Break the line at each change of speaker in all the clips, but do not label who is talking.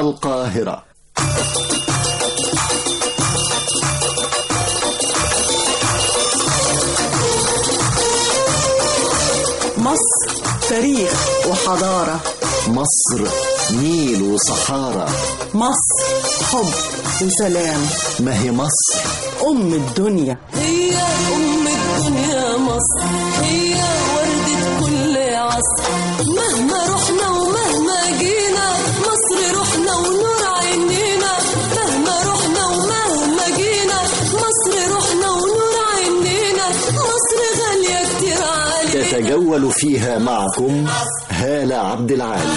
القاهرة
مصر تاريخ وحضارة
مصر نيل وصحارى
مصر حب وسلام
ما هي مصر
أم الدنيا
هي أم الدنيا مصر هي وردة كل عصر مهما رحنا ومهما جينا مصر رحنا ونور عينينا مهما رحنا ومهما جينا مصر رحنا ونور عينينا مصر غالية كتير علينا
تتجول فيها معكم هالة عبد العال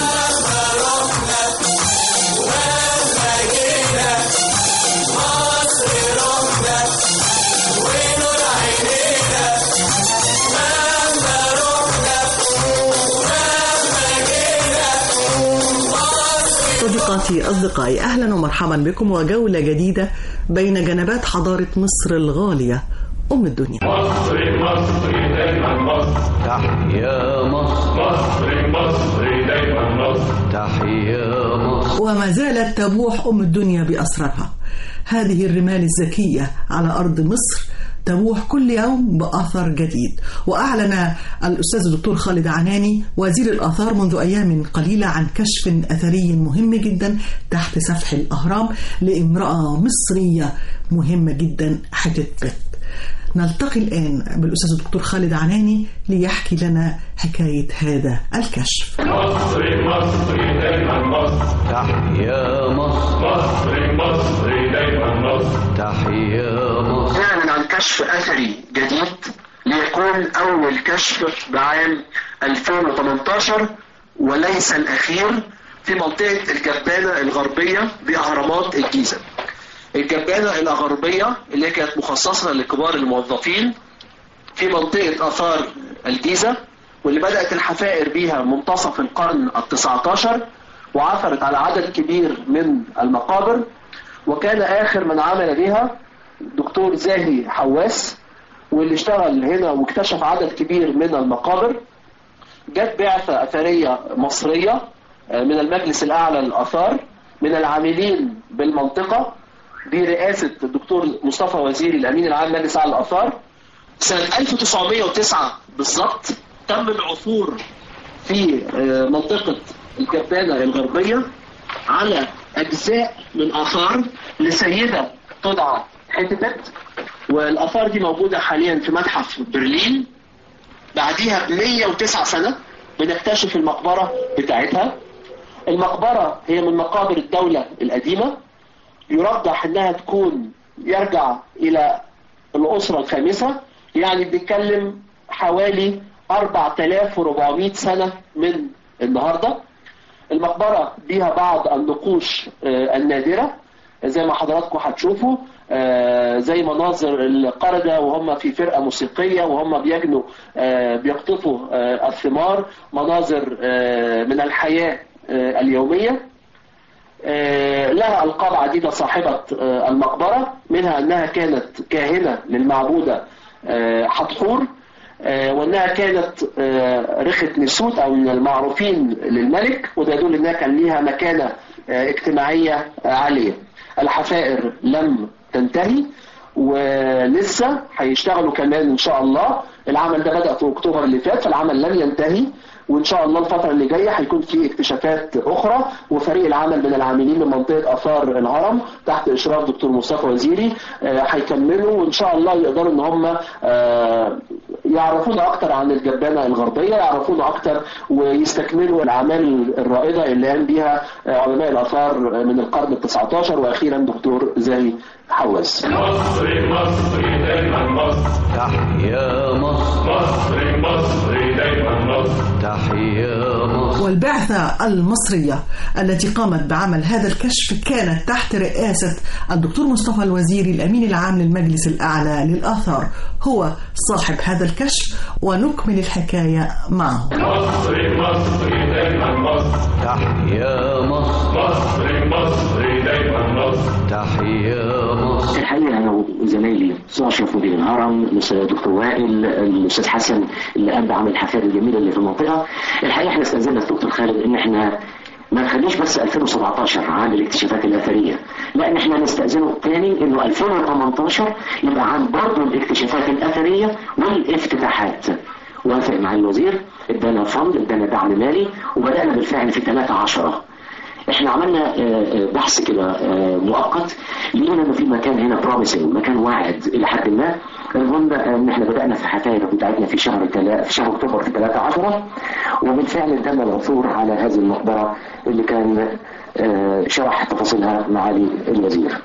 صديقاتي أصدقائي أهلا ومرحبا بكم وجولة جديدة بين جنبات حضارة مصر الغالية أم الدنيا
مصري مصري دايما مصر
تحيا مصر
مصري مصري دايما مصر
تحيا مصر
وما زالت تبوح أم الدنيا بأسرارها هذه الرمال الزكية على أرض مصر تبوح كل يوم بأثر جديد وأعلن الأستاذ الدكتور خالد عناني وزير الآثار منذ أيام قليلة عن كشف أثري مهم جدا تحت سفح الأهرام لامرأة مصرية مهمة جدا حتة بيت نلتقي الآن بالأستاذ الدكتور خالد عناني ليحكي لنا حكاية هذا الكشف
مصري مصري دايما مصر
تحيا مصر
مصري مصري دايما مصر
تحيا مصر
نعلن عن كشف أثري جديد ليكون أول كشف بعام 2018 وليس الأخير في منطقة الجبانة الغربية بأهرامات الجيزة الجبانة الغربية اللي كانت مخصصة لكبار الموظفين في منطقة آثار الجيزة واللي بدأت الحفائر بيها منتصف القرن التسعة عشر وعثرت على عدد كبير من المقابر وكان آخر من عمل بها دكتور زاهي حواس واللي اشتغل هنا واكتشف عدد كبير من المقابر جت بعثة أثرية مصرية آه، من المجلس الأعلى للآثار من العاملين بالمنطقة برئاسة الدكتور مصطفى وزيري الأمين العام مجلس الأعلى للآثار سنة 1909 بالظبط تم العثور في آه، منطقة الجبانة الغربية على أجزاء من آثار لسيدة تدعى حتبت والآثار دي موجودة حاليا في متحف برلين بعديها ب 109 سنة بنكتشف المقبرة بتاعتها المقبرة هي من مقابر الدولة القديمة يرجح انها تكون يرجع الى الاسرة الخامسة يعني بنتكلم حوالي 4400 سنة من النهاردة المقبرة بيها بعض النقوش آه، النادرة زي ما حضراتكم هتشوفوا آه، زي مناظر القردة وهم في فرقة موسيقية وهم بيجنوا آه، بيقطفوا آه، الثمار مناظر آه، من الحياة آه، اليومية آه، لها ألقاب عديدة صاحبة آه، المقبرة منها أنها كانت كاهنة للمعبودة آه، حتحور آه، وأنها كانت آه، رخة نسوت أو من المعروفين للملك وده يدل أنها كان ليها مكانة آه، اجتماعية آه، عالية الحفائر لم تنتهي ولسه هيشتغلوا كمان ان شاء الله العمل ده بدأ في اكتوبر اللي فات فالعمل لم ينتهي وان شاء الله الفترة اللي جاية هيكون في اكتشافات اخرى وفريق العمل من العاملين من منطقة اثار الهرم تحت اشراف دكتور مصطفى وزيري آه، هيكملوا وان شاء الله يقدروا ان هم آه، يعرفونا اكتر عن الجبانة الغربية يعرفونا اكتر ويستكملوا الاعمال الرائدة اللي قام بيها آه، علماء الاثار من القرن ال 19 واخيرا دكتور زاهي حواس
مصري مصري دايما مصر
تحيا مصر
مصري مصري دايما مصر
تحيا مصر
والبعثة المصرية التي قامت بعمل هذا الكشف كانت تحت رئاسة الدكتور مصطفى الوزيري الأمين العام للمجلس الأعلى للآثار هو صاحب هذا الكشف ونكمل الحكاية معه
مصري مصري دايما مصر
تحيا مصر
مصري مصري دايما مصر
تحيا مصر
الحقيقه انا وزمايلي استاذ اشرف مدير الهرم الاستاذ دكتور وائل الاستاذ حسن اللي قام بعمل الحفاير الجميله اللي في المنطقه الحقيقه احنا استاذنا الدكتور خالد ان احنا
ما نخليش بس 2017 عام الاكتشافات الاثريه لا احنا نستاذنه تاني انه 2018 يبقى عام برضه الاكتشافات الاثريه والافتتاحات وافق مع الوزير ادانا فند ادانا دعم مالي وبدانا بالفعل في 3 10 احنا عملنا آه، آه، بحث كده آه، مؤقت لقينا انه في مكان هنا بروميسنج مكان واعد الى حد ما المهم آه، ان احنا بدانا في الحكايه بتاعتنا في شهر تلا- في شهر اكتوبر في 3 10 وبالفعل تم العثور على هذه المقبره اللي كان آه، شرح تفاصيلها معالي الوزير.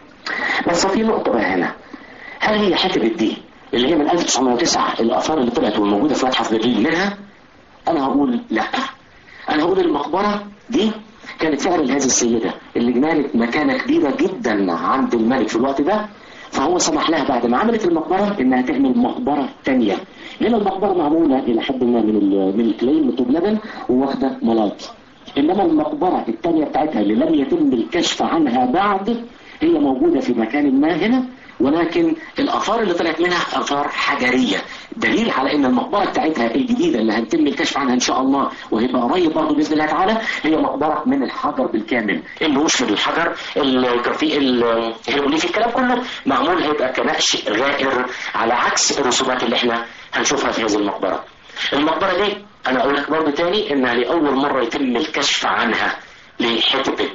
بس في نقطه بقى هنا هل هي حته دي اللي هي من 1909 الاثار اللي طلعت والموجوده في متحف برلين منها؟ انا هقول لا انا هقول المقبره دي كانت فعلا هذه السيده اللي نالت مكانه كبيره جدا عند الملك في الوقت ده فهو سمح لها بعد ما عملت المقبره انها تعمل مقبره ثانيه لان المقبره معموله الى حد ما من ال- من الكلي من طوب لبن وواخده ملاط انما المقبره الثانيه بتاعتها اللي لم يتم الكشف عنها بعد هي موجوده في مكان ما هنا ولكن الاثار اللي طلعت منها اثار حجريه دليل على ان المقبره بتاعتها الجديده اللي هنتم الكشف عنها ان شاء الله وهيبقى قريب برضه باذن الله تعالى هي مقبره من الحجر بالكامل النقوش من الحجر الجرافي الهيروغليفي الكلام كله معمول هيبقى كنقش غائر على عكس الرسومات اللي احنا هنشوفها في هذه المقبره المقبره دي انا اقول لك برضه تاني انها لاول مره يتم الكشف عنها لحته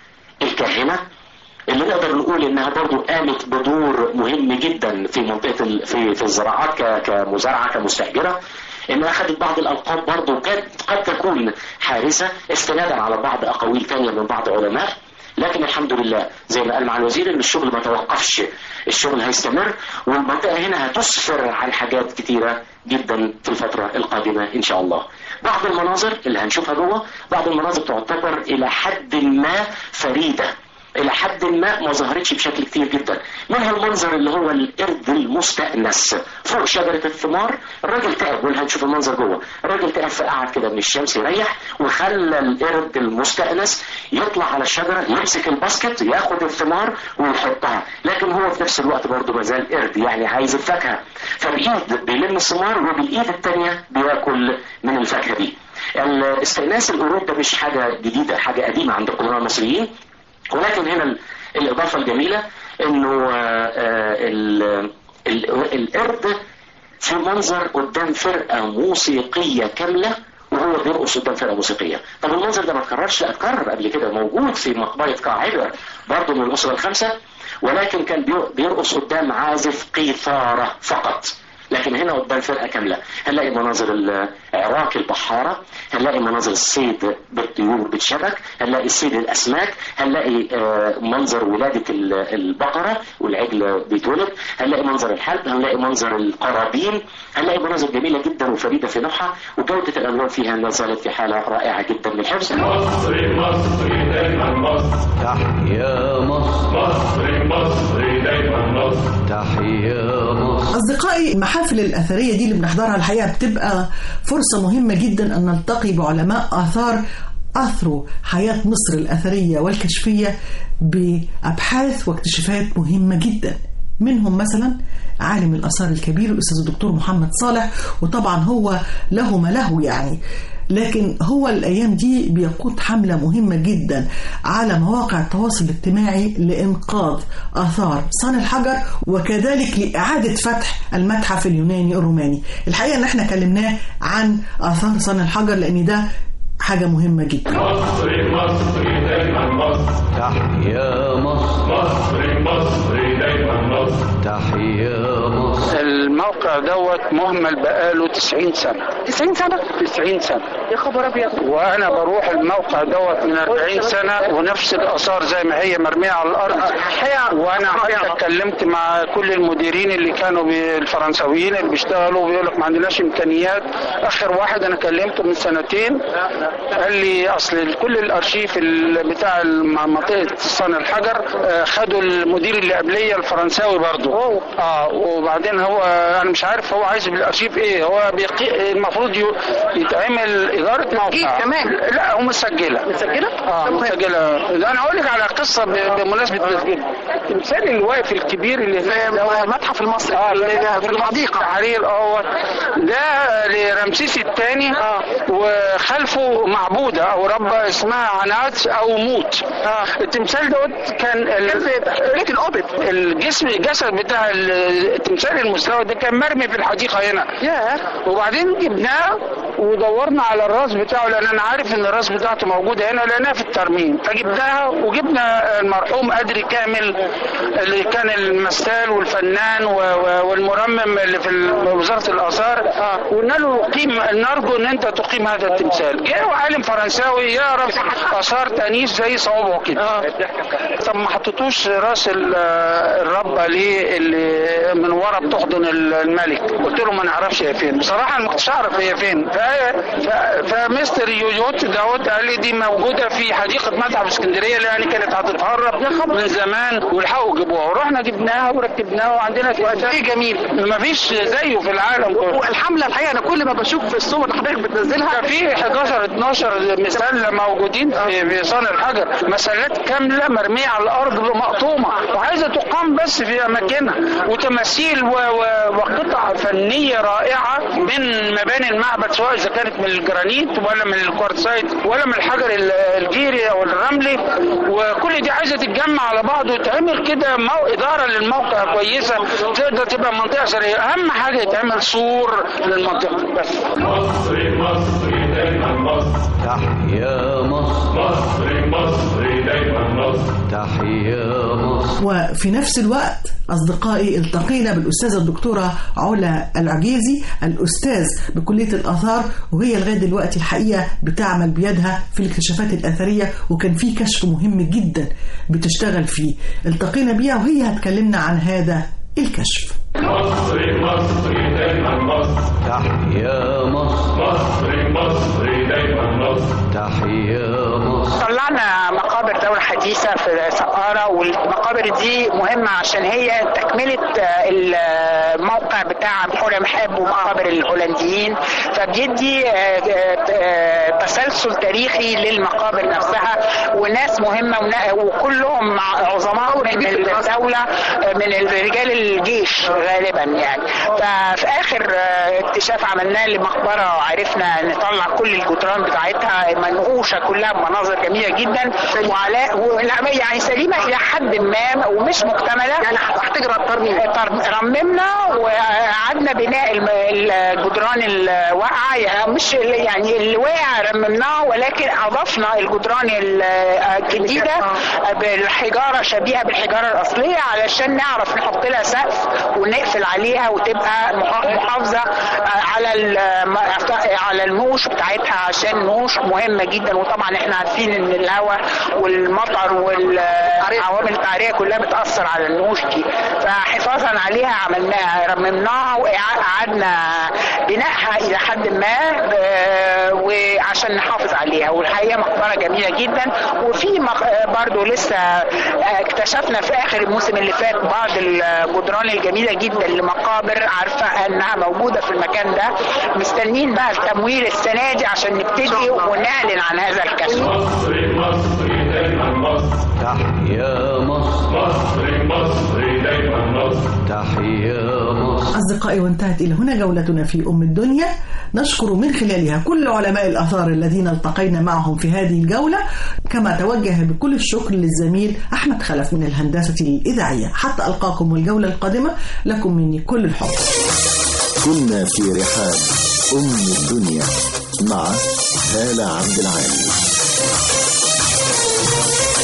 الكاهنه اللي نقدر نقول انها برضو قامت بدور مهم جدا في منطقه ال... في في الزراعات ك... كمزارعه كمستاجره انها اخذت بعض الالقاب برضو قد قد تكون حارسه استنادا على بعض اقاويل ثانيه من بعض علماء لكن الحمد لله زي ما قال مع الوزير ان الشغل ما توقفش الشغل هيستمر والمنطقه هنا هتسفر عن حاجات كتيره جدا في الفتره القادمه ان شاء الله. بعض المناظر اللي هنشوفها جوه بعض المناظر تعتبر الى حد ما فريده الى حد ما ما ظهرتش بشكل كتير جدا منها المنظر اللي هو القرد المستأنس فوق شجرة الثمار الراجل تعب واللي هنشوف المنظر جوه الراجل تعب فقعد كده من الشمس يريح وخلى القرد المستأنس يطلع على الشجرة يمسك الباسكت ياخد الثمار ويحطها لكن هو في نفس الوقت برضه ما زال قرد يعني عايز الفاكهة فبإيد بيلم الثمار وبالإيد التانية بياكل من الفاكهة دي الاستئناس القرود ده مش حاجة جديدة حاجة قديمة عند القدماء المصريين ولكن هنا ال- الإضافة الجميلة إنه آه، آه، ال- ال- القرد في منظر قدام فرقة موسيقية كاملة وهو بيرقص قدام فرقة موسيقية طب المنظر ده ما اتكررش لا اتكرر قبل كده موجود في مقبرة قاعدة برضه من الأسرة الخمسة ولكن كان بير- بيرقص قدام عازف قيثارة فقط لكن هنا قدام فرقة كاملة هنلاقي مناظر العراك البحارة هنلاقي مناظر الصيد بالطيور بالشبك هنلاقي صيد الأسماك هنلاقي آه، منظر ولادة ال- البقرة والعجل بيتولد هنلاقي منظر الحلب هنلاقي منظر القرابين هنلاقي مناظر جميلة جدا وفريدة في نوعها وجودة الألوان فيها لا زالت في حالة رائعة جدا من الحفظ
مصري مصري دايما مصر
تحيا مصر
مصري مصري دايما مصر
تحيا مصر
أصدقائي المحافل الأثرية دي اللي بنحضرها الحقيقة بتبقى فرصة مهمة جدا أن نلتقي بعلماء آثار أثروا حياة مصر الأثرية والكشفية بأبحاث واكتشافات مهمة جدا منهم مثلا عالم الآثار الكبير الأستاذ الدكتور محمد صالح وطبعا هو له ما له يعني لكن هو الأيام دي بيقود حملة مهمة جدا على مواقع التواصل الاجتماعي لإنقاذ آثار صان الحجر وكذلك لإعادة فتح المتحف اليوناني الروماني الحقيقة إن احنا كلمناه عن آثار صان الحجر لأن ده حاجة مهمة جدا
مصري مصري دايما مصر
تحيا مصر
مصري مصري دايما مصر
تحيا مصر
الموقع دوت مهمل بقاله 90 سنة
90 سنة
90 سنة
يا خبر ابيض
وانا بروح الموقع دوت من 40 سنة ونفس الاثار زي ما هي مرمية على الارض وانا حتى اتكلمت مع كل المديرين اللي كانوا بي- الفرنساويين اللي بيشتغلوا بيقول لك ما عندناش امكانيات اخر واحد انا كلمته من سنتين قال لي اصل كل الارشيف ال- بتاع الم- منطقه صن الحجر آه، خدوا المدير اللي قبليه الفرنساوي برضه اه وبعدين هو انا مش عارف هو عايز محاسب الارشيف ايه هو بيقي... المفروض ي... يتعمل اداره موقع
كمان؟
لا ومسجله
مسجله؟
اه
طب
مسجله ده انا اقول لك على قصه ب... بمناسبه تسجيل التمثال الواقف الكبير اللي
في المتحف المصري
اه
اللي
اللي
في الحديقه
التحرير اه ده لرمسيس الثاني وخلفه معبوده او ربه اسمها عنات او موت التمثال دوت كان
ليله القبط
الجسم الجسد بتاع التمثال المستوى ده كان مرمي في الحديقه هنا
ياه
وبعدين جبناه ودورنا على الراس بتاعه لان انا عارف ان الراس بتاعته موجوده هنا لانها في الترميم فجبناها وجبنا المرحوم ادري كامل اللي كان المستال والفنان و- و- والمرمم اللي في ال- وزاره الاثار وقلنا له قيم نرجو ان انت تقيم هذا التمثال جه عالم فرنساوي يعرف اثار تانيث زي صوابعه كده طب ما حطيتوش راس ال- الربه ليه اللي من ورا بتحضن ال- الملك قلت له ما نعرفش هي فين بصراحه أنا ما كنتش اعرف هي فين ف- ف- فمستر يويوت داود قال لي دي موجوده في حديقه متحف اسكندريه لان كانت هتتهرب من زمان والحقوا جيبوها ورحنا جبناها وركبناها وعندنا
ايه جميل
ما فيش زيه في العالم كله
والحمله الحقيقه انا كل ما بشوف في الصور اللي حضرتك بتنزلها
ده في 11 12 مثال موجودين في في صانع الحجر مسلات كامله مرميه على الارض مقطومه وعايزه تقام بس في اماكنها وتماثيل و- و- وقطع فنيه رائعه من مباني المعبد سواء اذا كانت من الجرانيت ولا من الكوارتسايت ولا من الحجر ال- الجيري او الرملي وكل دي عايزه تتجمع على بعض وتعمل كده مو... اداره للموقع كويسه تقدر تبقى منطقه سريه اهم حاجه يتعمل سور للمنطقه بس
مصري مصري دايما مصر
تحيا مصر
مصري مصري دايما مصر
تحيا مصر
وفي نفس الوقت أصدقائي التقينا بالأستاذة الدكتورة علا العجيزي الأستاذ بكلية الآثار وهي لغاية دلوقتي الحقيقة بتعمل بيدها في الاكتشافات الأثرية وكان في كشف مهم جدا بتشتغل فيه التقينا بيها وهي هتكلمنا عن هذا الكشف
مصري مصري دايما مصر
تحيا مصر
مصري مصري دايما مصر
تحيا مصر
طلعنا مقابر دولة حديثة في سقارة والمقابر دي مهمة عشان هي تكملة آه، الموقع بتاع حوري محب ومقابر الهولنديين فبيدي آه، آه، آه، تسلسل تاريخي للمقابر نفسها وناس مهمة ونا- وكلهم مع- عظماء من الدولة آه، من رجال الجيش غالبا يعني ففي آخر آه، اكتشاف عملناه لمقبرة عرفنا نطلع كل الجدران بتاعتها منقوشة كلها بمناظر جميلة جدا وعلى ولا- يعني سليمة إلى حد ما ومش مكتملة يعني هتحتاج ترميم رممنا وقعدنا بناء الم- الجدران الواقعة يعني مش يعني اللي واقع رممناه ولكن أضفنا الجدران ال- الجديدة بالحجارة شبيهة بالحجارة الأصلية علشان نعرف نحط لها سقف ونقفل عليها وتبقى مح- محافظة على الم- على النوش بتاعتها عشان النوش مهمة جدا وطبعا احنا عارفين ان الهواء والمطر والعوامل التعرية كلها بتأثر على النوش دي فحفاظا عليها عملناها رممناها وقعدنا بنائها إلى حد ما ب- وعشان نحافظ عليها والحقيقة مقبرة جميلة جدا وفي مق- برضو لسه اكتشفنا في آخر الموسم اللي فات بعض الجدران الجميلة جدا لمقابر عارفة أنها موجودة في المكان ده مستنيين بقى التمويل السنة دي عشان نبتدي ونعلن عن هذا الكشف
مصري مصري دايما مصر
تحيا مصر
مصري مصري دايما مصر
تحيا مصر
أصدقائي وانتهت إلى هنا جولتنا في أم الدنيا نشكر من خلالها كل علماء الآثار الذين التقينا معهم في هذه الجولة كما توجه بكل الشكر للزميل أحمد خلف من الهندسة الإذاعية حتى ألقاكم الجولة القادمة لكم مني كل الحب
كنا في رحاب أم الدنيا مع هالة عبد العالي